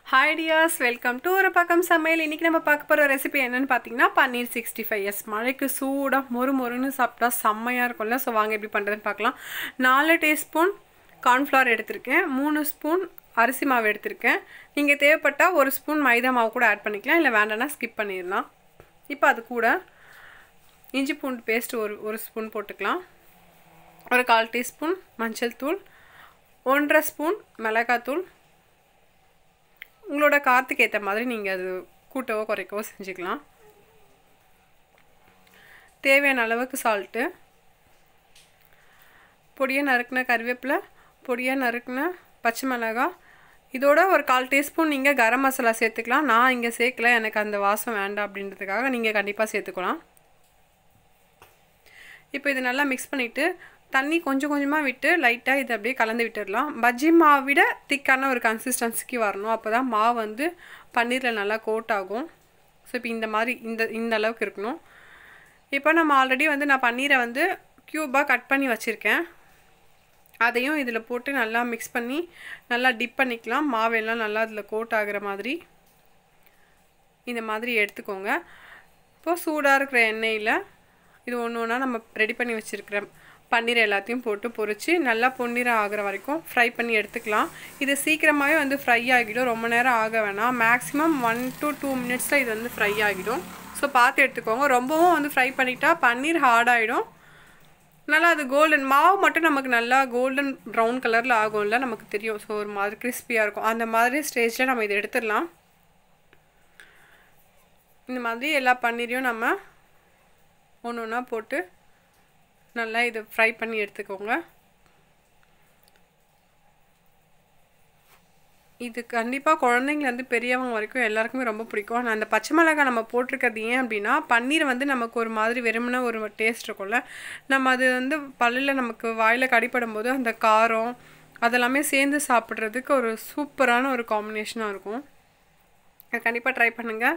hi tears welcome to ஒரு பக்கம் சமையல் இன்றைக்கி நம்ம பார்க்க போகிற ரெசிபி என்னன்னு பார்த்தீங்கன்னா பன்னீர் சிக்ஸ்டி ஃபைவ் எஸ் மழைக்கு சூடாக மொறு மொறுன்னு சாப்பிட்டா செம்மையாக இருக்கும்ல ஸோ வாங்க எப்படி பண்ணுறதுன்னு பார்க்கலாம் நாலு டீஸ்பூன் கார்ன்ஃப்ளவர் எடுத்திருக்கேன் மூணு ஸ்பூன் அரிசி மாவு எடுத்திருக்கேன் நீங்கள் தேவைப்பட்டால் ஒரு ஸ்பூன் மைதா மாவு கூட ஆட் பண்ணிக்கலாம் இல்லை வேண்டாம்னா ஸ்கிப் பண்ணிடலாம் இப்போ அது கூட இஞ்சி பூண்டு பேஸ்ட் ஒரு ஒரு ஸ்பூன் போட்டுக்கலாம் ஒரு கால் டீஸ்பூன் மஞ்சள் தூள் ஒன்றரை ஸ்பூன் மிளகாத்தூள் உங்களோட காரத்துக்கு ஏற்ற மாதிரி நீங்கள் அது கூட்டவோ குறைக்கவோ செஞ்சுக்கலாம் தேவையான அளவுக்கு சால்ட்டு பொடியாக நறுக்கின கருவேப்பிலை பொடியாக நறுக்கின பச்சை மிளகாய் இதோட ஒரு கால் டீஸ்பூன் நீங்கள் கரம் மசாலா சேர்த்துக்கலாம் நான் இங்கே சேர்க்கல எனக்கு அந்த வாசம் வேண்டாம் அப்படின்றதுக்காக நீங்கள் கண்டிப்பாக சேர்த்துக்கலாம் இப்போ இது நல்லா மிக்ஸ் பண்ணிவிட்டு தண்ணி கொஞ்சம் கொஞ்சமாக விட்டு லைட்டாக இதை அப்படியே கலந்து விட்டுடலாம் பஜ்ஜி மாவை விட திக்கான ஒரு கன்சிஸ்டன்சிக்கு வரணும் அப்போ தான் மாவு வந்து பன்னீரில் நல்லா கோட் ஆகும் ஸோ இப்போ இந்த மாதிரி இந்த இந்த அளவுக்கு இருக்கணும் இப்போ நம்ம ஆல்ரெடி வந்து நான் பன்னீரை வந்து க்யூபாக கட் பண்ணி வச்சுருக்கேன் அதையும் இதில் போட்டு நல்லா மிக்ஸ் பண்ணி நல்லா டிப் பண்ணிக்கலாம் மாவெல்லாம் நல்லா அதில் கோட் ஆகிற மாதிரி இந்த மாதிரி எடுத்துக்கோங்க இப்போது சூடாக இருக்கிற எண்ணெயில் இது ஒன்று ஒன்றா நம்ம ரெடி பண்ணி வச்சுருக்கிற பன்னீர் எல்லாத்தையும் போட்டு பொரித்து நல்லா பொன்னிறம் ஆகிற வரைக்கும் ஃப்ரை பண்ணி எடுத்துக்கலாம் இது சீக்கிரமாகவே வந்து ஃப்ரை ஆகிடும் ரொம்ப நேரம் ஆக வேணாம் மேக்ஸிமம் ஒன் டு டூ மினிட்ஸில் இது வந்து ஃப்ரை ஆகிடும் ஸோ பார்த்து எடுத்துக்கோங்க ரொம்பவும் வந்து ஃப்ரை பண்ணிட்டா பன்னீர் ஹார்டாகிடும் நல்லா அது கோல்டன் மாவு மட்டும் நமக்கு நல்லா கோல்டன் ப்ரௌன் கலரில் ஆகும்ல நமக்கு தெரியும் ஸோ ஒரு மாதிரி கிறிஸ்பியாக இருக்கும் அந்த மாதிரி ஸ்டேஜில் நம்ம இதை எடுத்துடலாம் இந்த மாதிரி எல்லா பன்னீரையும் நம்ம ஒன்று ஒன்றா போட்டு நல்லா இதை ஃப்ரை பண்ணி எடுத்துக்கோங்க இது கண்டிப்பாக குழந்தைங்கலேருந்து பெரியவங்க வரைக்கும் எல்லாருக்குமே ரொம்ப பிடிக்கும் ஆனால் அந்த பச்சை மிளகாய் நம்ம போட்டிருக்கிறது ஏன் அப்படின்னா பன்னீர் வந்து நமக்கு ஒரு மாதிரி வெறுமன ஒரு டேஸ்ட் இருக்கும்ல நம்ம அது வந்து பல்லில் நமக்கு வாயில் கடிப்படும் போது அந்த காரம் அதெல்லாமே சேர்ந்து சாப்பிட்றதுக்கு ஒரு சூப்பரான ஒரு காம்பினேஷனாக இருக்கும் கண்டிப்பாக ட்ரை பண்ணுங்கள்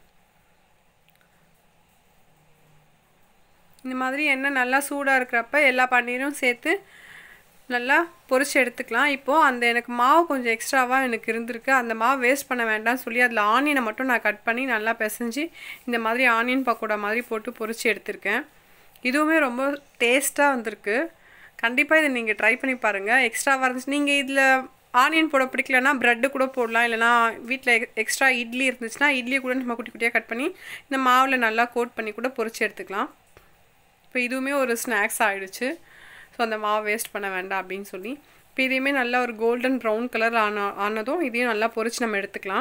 இந்த மாதிரி எண்ணெய் நல்லா சூடாக இருக்கிறப்ப எல்லா பன்னீரும் சேர்த்து நல்லா பொரிச்சு எடுத்துக்கலாம் இப்போது அந்த எனக்கு மாவு கொஞ்சம் எக்ஸ்ட்ராவாக எனக்கு இருந்திருக்கு அந்த மாவு வேஸ்ட் பண்ண வேண்டாம்னு சொல்லி அதில் ஆனியனை மட்டும் நான் கட் பண்ணி நல்லா பிசைஞ்சு இந்த மாதிரி ஆனியன் பக்கோடா மாதிரி போட்டு பொரிச்சு எடுத்திருக்கேன் இதுவுமே ரொம்ப டேஸ்ட்டாக வந்திருக்கு கண்டிப்பாக இதை நீங்கள் ட்ரை பண்ணி பாருங்கள் எக்ஸ்ட்ராவாக இருந்துச்சு நீங்கள் இதில் ஆனியன் போட பிடிக்கலன்னா ப்ரெட்டு கூட போடலாம் இல்லைனா வீட்டில் எக்ஸ்ட்ரா இட்லி இருந்துச்சுன்னா இட்லியை கூட நம்ம குட்டி குட்டியாக கட் பண்ணி இந்த மாவில் நல்லா கோட் பண்ணி கூட பொரிச்சு எடுத்துக்கலாம் இப்போ இதுவுமே ஒரு ஸ்நாக்ஸ் ஆகிடுச்சு ஸோ அந்த மாவு வேஸ்ட் பண்ண வேண்டாம் அப்படின்னு சொல்லி இப்போ இதையுமே நல்லா ஒரு கோல்டன் ப்ரௌன் கலர் ஆன ஆனதும் இதையும் நல்லா பொரிச்சு நம்ம எடுத்துக்கலாம்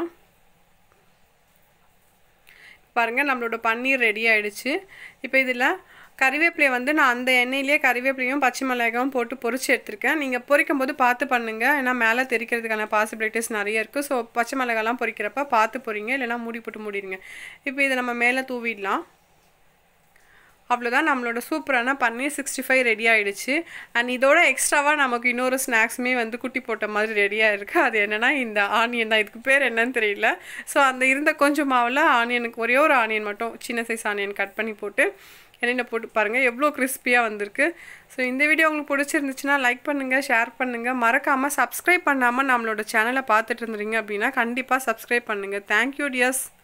பாருங்கள் நம்மளோட பன்னீர் ரெடி ஆகிடுச்சு இப்போ இதில் கறிவேப்பிலையை வந்து நான் அந்த எண்ணெயிலேயே கறிவேப்பிலையும் பச்சை மிளகாயும் போட்டு பொரிச்சு எடுத்திருக்கேன் நீங்கள் பொரிக்கும் போது பார்த்து பண்ணுங்கள் ஏன்னா மேலே தெரிக்கிறதுக்கான பாசிபிலிட்டிஸ் நிறைய இருக்குது ஸோ பச்சை மிளகாலாம் பொரிக்கிறப்ப பார்த்து பொறிங்க இல்லைனா மூடி போட்டு மூடிடுங்க இப்போ இதை நம்ம மேலே தூவிடலாம் அவ்வளோதான் நம்மளோட சூப்பரான பன்னீர் சிக்ஸ்டி ஃபைவ் ரெடி ஆகிடுச்சு அண்ட் இதோட எக்ஸ்ட்ராவாக நமக்கு இன்னொரு ஸ்நாக்ஸுமே வந்து குட்டி போட்ட மாதிரி ரெடியாக இருக்குது அது என்னென்னா இந்த ஆனியன் தான் இதுக்கு பேர் என்னன்னு தெரியல ஸோ அந்த இருந்த கொஞ்சம் மாவில் ஆனியனுக்கு ஒரே ஒரு ஆனியன் மட்டும் சின்ன சைஸ் ஆனியன் கட் பண்ணி போட்டு எண்ணெயில் போட்டு பாருங்கள் எவ்வளோ கிறிஸ்பியாக வந்திருக்கு ஸோ இந்த வீடியோ உங்களுக்கு பிடிச்சிருந்துச்சுன்னா லைக் பண்ணுங்கள் ஷேர் பண்ணுங்கள் மறக்காமல் சப்ஸ்கிரைப் பண்ணாமல் நம்மளோட சேனலை பார்த்துட்டு இருந்துறீங்க அப்படின்னா கண்டிப்பாக சப்ஸ்கிரைப் பண்ணுங்கள் தேங்க்யூ டியர்ஸ்